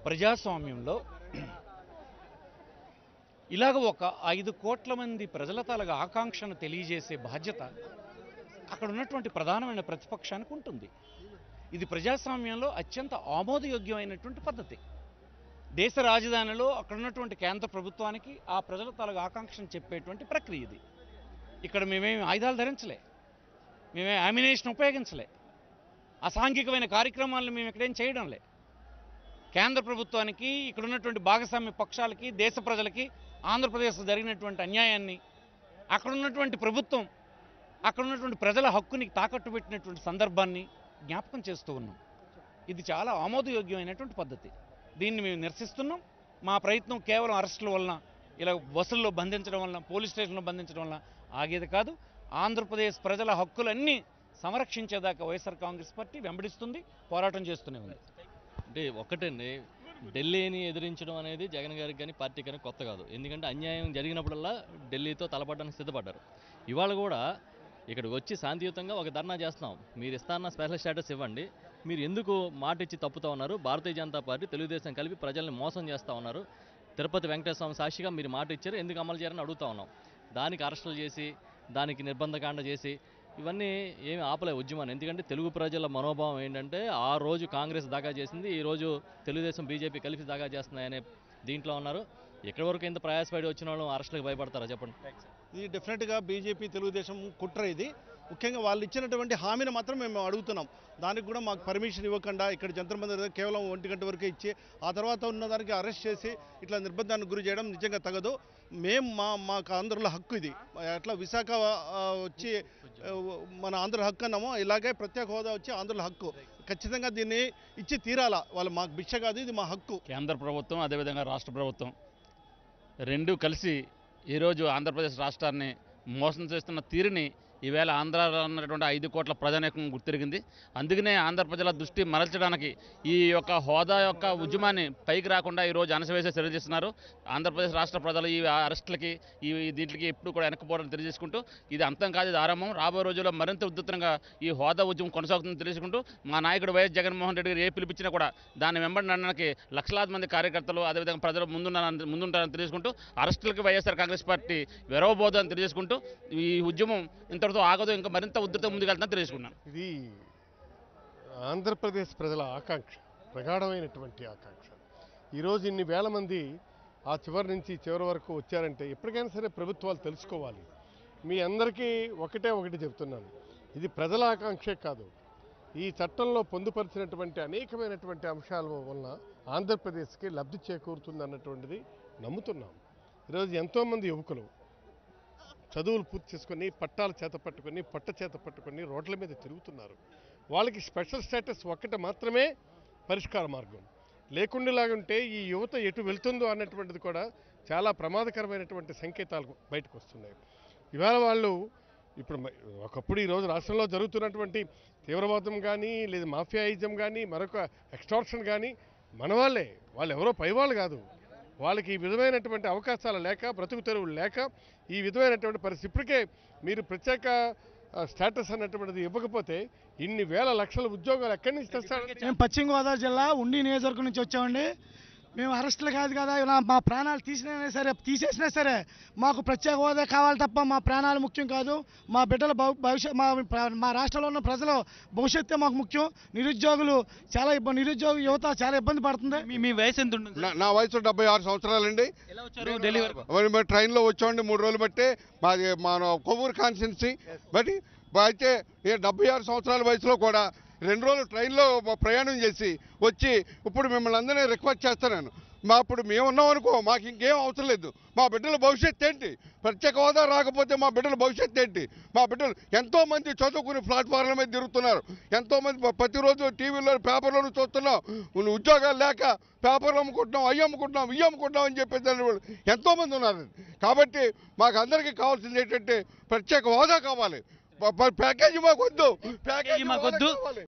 ప్రజాస్వామ్యంలో ఇలాగ ఒక ఐదు కోట్ల మంది ప్రజల తాలూగా ఆకాంక్షను తెలియజేసే బాధ్యత అక్కడ ఉన్నటువంటి ప్రధానమైన ప్రతిపక్షానికి ఉంటుంది ఇది ప్రజాస్వామ్యంలో అత్యంత ఆమోదయోగ్యమైనటువంటి పద్ధతి దేశ రాజధానిలో అక్కడ ఉన్నటువంటి కేంద్ర ప్రభుత్వానికి ఆ ప్రజల తాలూగా ఆకాంక్షను చెప్పేటువంటి ప్రక్రియ ఇది ఇక్కడ మేమేమి ఆయుధాలు ధరించలే మేమే ఆమినేషన్ ఉపయోగించలే అసాంఘికమైన కార్యక్రమాలను మేము ఇక్కడేం చేయడం లే కేంద్ర ప్రభుత్వానికి ఇక్కడ ఉన్నటువంటి భాగస్వామ్య పక్షాలకి దేశ ప్రజలకి ఆంధ్రప్రదేశ్లో జరిగినటువంటి అన్యాయాన్ని అక్కడ ఉన్నటువంటి ప్రభుత్వం అక్కడ ఉన్నటువంటి ప్రజల హక్కుని తాకట్టు పెట్టినటువంటి సందర్భాన్ని జ్ఞాపకం చేస్తూ ఉన్నాం ఇది చాలా ఆమోదయోగ్యమైనటువంటి పద్ధతి దీన్ని మేము నిరసిస్తున్నాం మా ప్రయత్నం కేవలం అరెస్టుల వలన ఇలా బస్సుల్లో బంధించడం వలన పోలీస్ స్టేషన్లో బంధించడం వలన ఆగేది కాదు ఆంధ్రప్రదేశ్ ప్రజల హక్కులన్నీ సంరక్షించేదాకా వైఎస్ఆర్ కాంగ్రెస్ పార్టీ వెంబడిస్తుంది పోరాటం చేస్తూనే ఉంది అంటే ఒక్కటండి ఢిల్లీని ఎదిరించడం అనేది జగన్ గారికి కానీ పార్టీ కానీ కొత్త కాదు ఎందుకంటే అన్యాయం జరిగినప్పుడల్లా ఢిల్లీతో తలపడడానికి సిద్ధపడ్డారు ఇవాళ కూడా ఇక్కడికి వచ్చి శాంతియుతంగా ఒక ధర్నా చేస్తున్నాం మీరు ఇస్తాన్న స్పెషల్ స్టేటస్ ఇవ్వండి మీరు ఎందుకు మాట ఇచ్చి తప్పుతా ఉన్నారు భారతీయ జనతా పార్టీ తెలుగుదేశం కలిపి ప్రజల్ని మోసం చేస్తూ ఉన్నారు తిరుపతి వెంకటేశ్వర స్వామి సాక్షిగా మీరు మాట ఇచ్చారు ఎందుకు అమలు చేయాలని అడుగుతా ఉన్నాం దానికి అరెస్టులు చేసి దానికి నిర్బంధకాండ చేసి ఇవన్నీ ఏమి ఆపలే ఉద్యమాన్ని ఎందుకంటే తెలుగు ప్రజల మనోభావం ఏంటంటే ఆ రోజు కాంగ్రెస్ దాకా చేసింది ఈ రోజు తెలుగుదేశం బీజేపీ కలిసి దాకా చేస్తున్నాయనే దీంట్లో ఉన్నారు ఎక్కడి వరకు ఇంత ప్రయాసపడి వచ్చిన వాళ్ళు అరెస్టులకు భయపడతారా చెప్పండి ఇది డెఫినెట్గా బీజేపీ తెలుగుదేశం కుట్ర ఇది ముఖ్యంగా వాళ్ళు ఇచ్చినటువంటి హామీని మాత్రం మేము అడుగుతున్నాం దానికి కూడా మాకు పర్మిషన్ ఇవ్వకుండా ఇక్కడ జంతర్ మందిర్ దగ్గర కేవలం ఒంటి గంట వరకే ఇచ్చి ఆ తర్వాత ఉన్న దానికి అరెస్ట్ చేసి ఇట్లా నిర్బంధానికి గురి చేయడం నిజంగా తగదు మేము మా మాకు ఆంధ్రలో హక్కు ఇది అట్లా విశాఖ ఆ, వచ్చి ఆ, మన ఆంధ్ర హక్కు అన్నామో ఇలాగే ప్రత్యేక హోదా వచ్చి ఆంధ్రలో హక్కు ఖచ్చితంగా దీన్ని ఇచ్చి తీరాలా వాళ్ళు మాకు భిక్ష కాదు ఇది మా హక్కు కేంద్ర ప్రభుత్వం అదేవిధంగా రాష్ట్ర ప్రభుత్వం రెండు కలిసి ఈరోజు ఆంధ్రప్రదేశ్ రాష్ట్రాన్ని మోసం చేస్తున్న తీరుని ఈవేళ ఆంధ్రాలో ఉన్నటువంటి ఐదు కోట్ల ప్రజానీకం గుర్తిరిగింది అందుకనే ఆంధ్ర ప్రజల దృష్టి మరల్చడానికి ఈ యొక్క హోదా యొక్క ఉద్యమాన్ని పైకి రాకుండా ఈరోజు అణసివేసే చర్య చేస్తున్నారు ఆంధ్రప్రదేశ్ రాష్ట్ర ప్రజలు ఈ అరెస్టులకి ఈ దీంట్లకి ఎప్పుడు కూడా వెనక్కిపోవడం తెలియజేసుకుంటూ ఇది అంతం కాదు ఇది ఆరంభం రాబోయే రోజుల్లో మరింత ఉధృతంగా ఈ హోదా ఉద్యమం కొనసాగుతుందని తెలియజేసుకుంటూ మా నాయకుడు వైఎస్ జగన్మోహన్ రెడ్డి గారు ఏ పిలిపించినా కూడా దాన్ని వెంబడి నడడానికి లక్షలాది మంది కార్యకర్తలు అదేవిధంగా ప్రజలు ముందున్న ముందుంటారని తెలియజేసుకుంటూ అరెస్టులకు వైఎస్ఆర్ కాంగ్రెస్ పార్టీ వెరవబోదని తెలియజేసుకుంటూ ఈ ఉద్యమం ఇంతటితో ఆగదు ఇంకా మరింత ఉధృతం ముందుకెళ్తుందని తెలియజేసుకున్నాను ఇది ఆంధ్రప్రదేశ్ ప్రజల ఆకాంక్ష ప్రగాఢమైనటువంటి ఆకాంక్ష ఈరోజు ఇన్ని వేల మంది ఆ చివరి నుంచి చివరి వరకు వచ్చారంటే ఎప్పటికైనా సరే ప్రభుత్వాలు తెలుసుకోవాలి మీ అందరికీ ఒకటే ఒకటి చెప్తున్నాను ఇది ప్రజల ఆకాంక్షే కాదు ఈ చట్టంలో పొందుపరిచినటువంటి అనేకమైనటువంటి అంశాల వలన ఆంధ్రప్రదేశ్కి లబ్ధి చేకూరుతుంది అన్నటువంటిది నమ్ముతున్నాం ఈరోజు ఎంతోమంది యువకులు చదువులు పూర్తి చేసుకొని పట్టాలు చేత పట్టుకొని పట్ట చేత పట్టుకొని రోడ్ల మీద తిరుగుతున్నారు వాళ్ళకి స్పెషల్ స్టేటస్ ఒక్కటి మాత్రమే పరిష్కార మార్గం లేకుండాలాగుంటే ఈ యువత ఎటు వెళ్తుందో అన్నటువంటిది కూడా చాలా ప్రమాదకరమైనటువంటి సంకేతాలు బయటకు వస్తున్నాయి ఇవాళ వాళ్ళు ఇప్పుడు మ- ఒకప్పుడు ఈరోజు రాష్ట్రంలో జరుగుతున్నటువంటి తీవ్రవాదం కానీ లేదా మాఫియాయిజం కానీ మరొక ఎక్స్టార్షన్ కానీ మన వాళ్ళే వాళ్ళు ఎవరో పైవాళ్ళు కాదు వాళ్ళకి ఈ విధమైనటువంటి అవకాశాలు లేక బ్రతుకు తెరువులు లేక ఈ విధమైనటువంటి పరిస్థితి ఇప్పటికే మీరు ప్రత్యేక ఆ, స్టేటస్ అన్నటువంటిది ఇవ్వకపోతే ఇన్ని వేల లక్షల ఉద్యోగాలు ఎక్కడి నుంచి తెస్తారు మేము పశ్చిమ గోదావరి జిల్లా ఉండి నియోజకవర్గం నుంచి వచ్చామండి మేము అరెస్టులు కాదు కదా ఇలా మా ప్రాణాలు తీసినా సరే తీసేసినా సరే మాకు ప్రత్యేక హోదా కావాలి తప్ప మా ప్రాణాలు ముఖ్యం కాదు మా బిడ్డల భవి- భవిష్యత్ మా ప్ర- మా రాష్ట్రంలో ఉన్న ప్రజల భవిష్యత్తే మాకు ముఖ్యం నిరుద్యోగులు చాలా ఇబ్బంది నిరుద్యోగ యువత చాలా ఇబ్బంది పడుతుంది మీ మీ వయసు ఎంత ఉంటుంది నా- నా వయసు డెబ్బై ఆరు సంవత్సరాలండి ఎలా వచ్చారు ఢిల్లీ వరకు మరి మరి ట్రైన్లో వచ్చామండి మూడు రోజులు బట్టి మాది మన కొవ్వూరు కాన్స్టిట్యున్సీ బట్టి అయితే ఈ డెబ్బై ఆరు సంవత్సరాల వయసులో కూడా రెండు రోజులు ట్రైన్లో ప్రయాణం చేసి వచ్చి ఇప్పుడు మిమ్మల్ని అందరినీ రిక్వెస్ట్ చేస్తున్నాను మా ఇప్పుడు మేము ఉన్నాం అనుకో మాకు ఇంకేం అవసరం లేదు మా బిడ్డల భవిష్యత్తు ఏంటి ప్రత్యేక హోదా రాకపోతే మా బిడ్డల భవిష్యత్తు ఏంటి మా బిడ్డలు ఎంతో మంది చదువుకుని ప్లాట్ఫామ్ల మీద తిరుగుతున్నారు ఎంతో మంది ప- ప్రతిరోజు టీవీలో పేపర్లోనూ చూస్తున్నాం ఉన్ ఉద్యోగాలు లేక పేపర్లు అమ్ముకుంటున్నాం అయ్యి అమ్ముకుంటున్నాం ఇవి అమ్ముకుంటున్నాం అని చెప్పేసి అనే వాళ్ళు ఎంతో మంది ఉన్నారు కాబట్టి మాకు అందరికీ కావాల్సింది ఏంటంటే ప్రత్యేక హోదా కావాలి ప- ప- ప్యాకేజీ మాకు వద్దు ప్యాకేజీ మాకు హోదా వద్దు. కావాలి